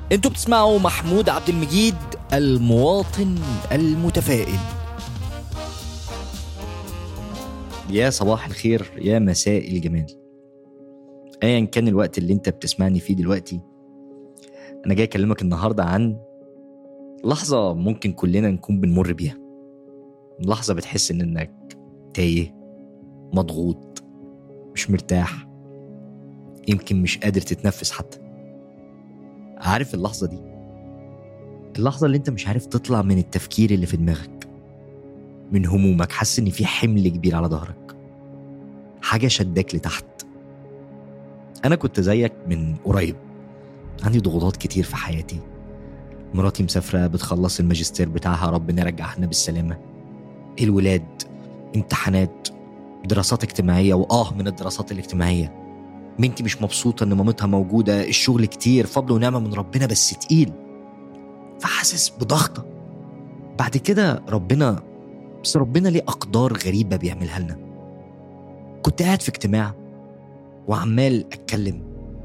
انتوا بتسمعوا محمود عبد المجيد المواطن المتفائل يا صباح الخير يا مساء الجمال ايا كان الوقت اللي انت بتسمعني فيه دلوقتي انا جاي اكلمك النهارده عن لحظه ممكن كلنا نكون بنمر بيها لحظه بتحس ان انك تايه مضغوط مش مرتاح يمكن مش قادر تتنفس حتى عارف اللحظه دي اللحظه اللي انت مش عارف تطلع من التفكير اللي في دماغك من همومك حاسس ان في حمل كبير على ظهرك حاجه شداك لتحت انا كنت زيك من قريب عندي ضغوطات كتير في حياتي مراتي مسافرة بتخلص الماجستير بتاعها ربنا يرجعها بالسلامة الولاد امتحانات دراسات اجتماعية وآه من الدراسات الاجتماعية بنتي مش مبسوطة إن مامتها موجودة الشغل كتير فضل ونعمة من ربنا بس تقيل فحاسس بضغطة بعد كده ربنا بس ربنا ليه أقدار غريبة بيعملها لنا كنت قاعد في اجتماع وعمال أتكلم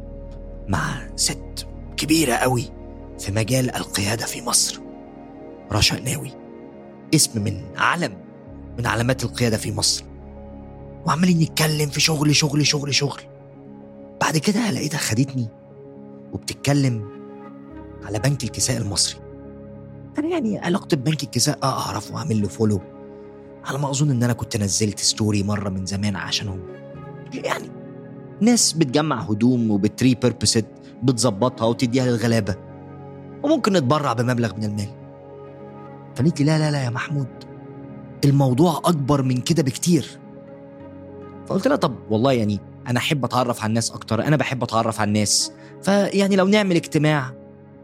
مع ست كبيرة قوي في مجال القيادة في مصر رشا ناوي اسم من علم من علامات القيادة في مصر وعمالين نتكلم في شغل شغل شغل شغل بعد كده لقيتها خدتني وبتتكلم على بنك الكساء المصري انا يعني علاقتي ببنك الكساء اه اعرف واعمل له فولو على ما اظن ان انا كنت نزلت ستوري مره من زمان عشانهم يعني ناس بتجمع هدوم وبتري بيربسد بتظبطها وتديها للغلابه وممكن نتبرع بمبلغ من المال فقالت لي لا لا لا يا محمود الموضوع اكبر من كده بكتير فقلت لها طب والله يعني انا احب اتعرف على الناس اكتر انا بحب اتعرف على الناس فيعني لو نعمل اجتماع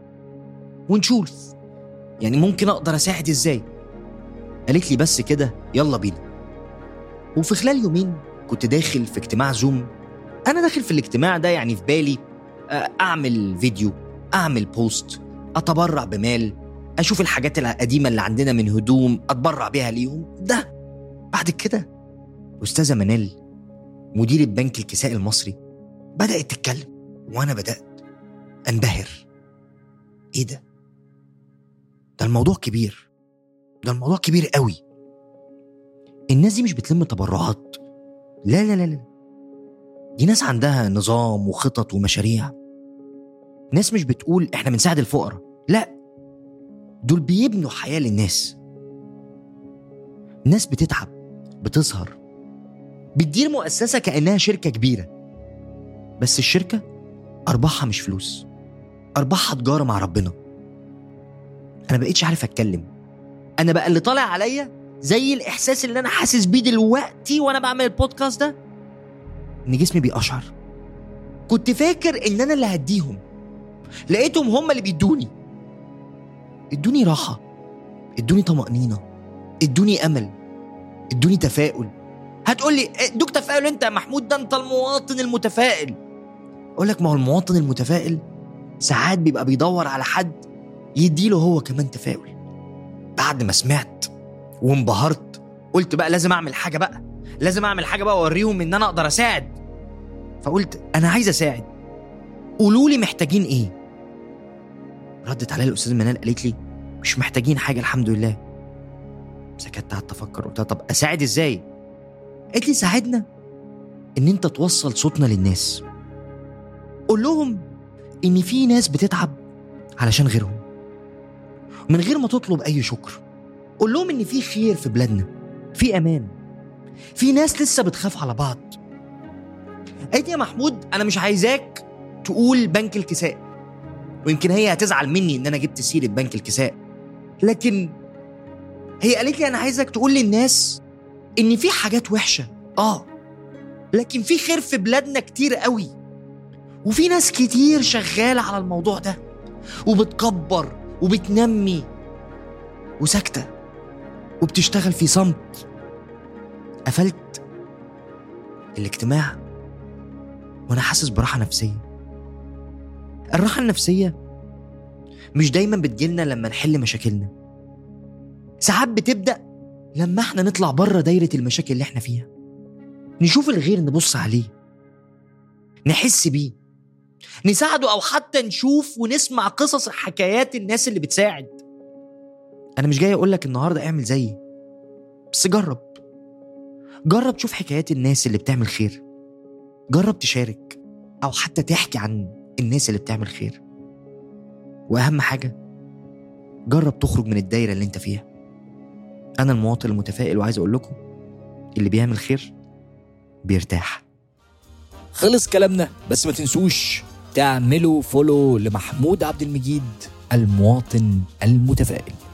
ونشوف يعني ممكن اقدر اساعد ازاي قالت لي بس كده يلا بينا وفي خلال يومين كنت داخل في اجتماع زوم انا داخل في الاجتماع ده يعني في بالي آه، اعمل فيديو اعمل بوست اتبرع بمال اشوف الحاجات القديمه اللي عندنا من هدوم اتبرع بيها ليهم ده بعد كده استاذه منال مديرة بنك الكساء المصري بدأت تتكلم وأنا بدأت أنبهر إيه ده؟ ده الموضوع كبير ده الموضوع كبير قوي الناس دي مش بتلم تبرعات لا لا لا لا دي ناس عندها نظام وخطط ومشاريع ناس مش بتقول احنا بنساعد الفقراء لا دول بيبنوا حياة للناس ناس بتتعب بتسهر بتدير مؤسسة كأنها شركة كبيرة بس الشركة أرباحها مش فلوس أرباحها تجارة مع ربنا أنا بقيتش عارف أتكلم أنا بقى اللي طالع عليا زي الإحساس اللي أنا حاسس بيه دلوقتي وأنا بعمل البودكاست ده إن جسمي بيقشعر كنت فاكر إن أنا اللي هديهم لقيتهم هم اللي بيدوني ادوني راحة ادوني طمأنينة ادوني أمل ادوني تفاؤل هتقول لي ادوك تفاؤل انت يا محمود ده انت المواطن المتفائل اقول لك ما هو المواطن المتفائل ساعات بيبقى بيدور على حد يديله هو كمان تفاؤل بعد ما سمعت وانبهرت قلت بقى لازم اعمل حاجه بقى لازم اعمل حاجه بقى اوريهم ان انا اقدر اساعد فقلت انا عايز اساعد قولوا لي محتاجين ايه ردت عليا الاستاذه منال قالت لي مش محتاجين حاجه الحمد لله سكت قعدت افكر قلت لها طب اساعد ازاي قالت لي ساعدنا ان انت توصل صوتنا للناس قول لهم ان في ناس بتتعب علشان غيرهم من غير ما تطلب اي شكر قول لهم ان في خير في بلادنا في امان في ناس لسه بتخاف على بعض قالت لي يا محمود انا مش عايزاك تقول بنك الكساء ويمكن هي هتزعل مني ان انا جبت سيره بنك الكساء لكن هي قالت لي انا عايزك تقول للناس ان في حاجات وحشه اه لكن في خير في بلادنا كتير قوي وفي ناس كتير شغاله على الموضوع ده وبتكبر وبتنمي وساكته وبتشتغل في صمت قفلت الاجتماع وانا حاسس براحه نفسيه الراحه النفسيه مش دايما بتجيلنا لما نحل مشاكلنا ساعات بتبدا لما احنا نطلع بره دايره المشاكل اللي احنا فيها نشوف الغير نبص عليه نحس بيه نساعده او حتى نشوف ونسمع قصص حكايات الناس اللي بتساعد انا مش جاي اقول لك النهارده اعمل زيي بس جرب جرب تشوف حكايات الناس اللي بتعمل خير جرب تشارك او حتى تحكي عن الناس اللي بتعمل خير واهم حاجه جرب تخرج من الدايره اللي انت فيها انا المواطن المتفائل وعايز اقول لكم اللي بيعمل خير بيرتاح خلص كلامنا بس ما تنسوش تعملوا فولو لمحمود عبد المجيد المواطن المتفائل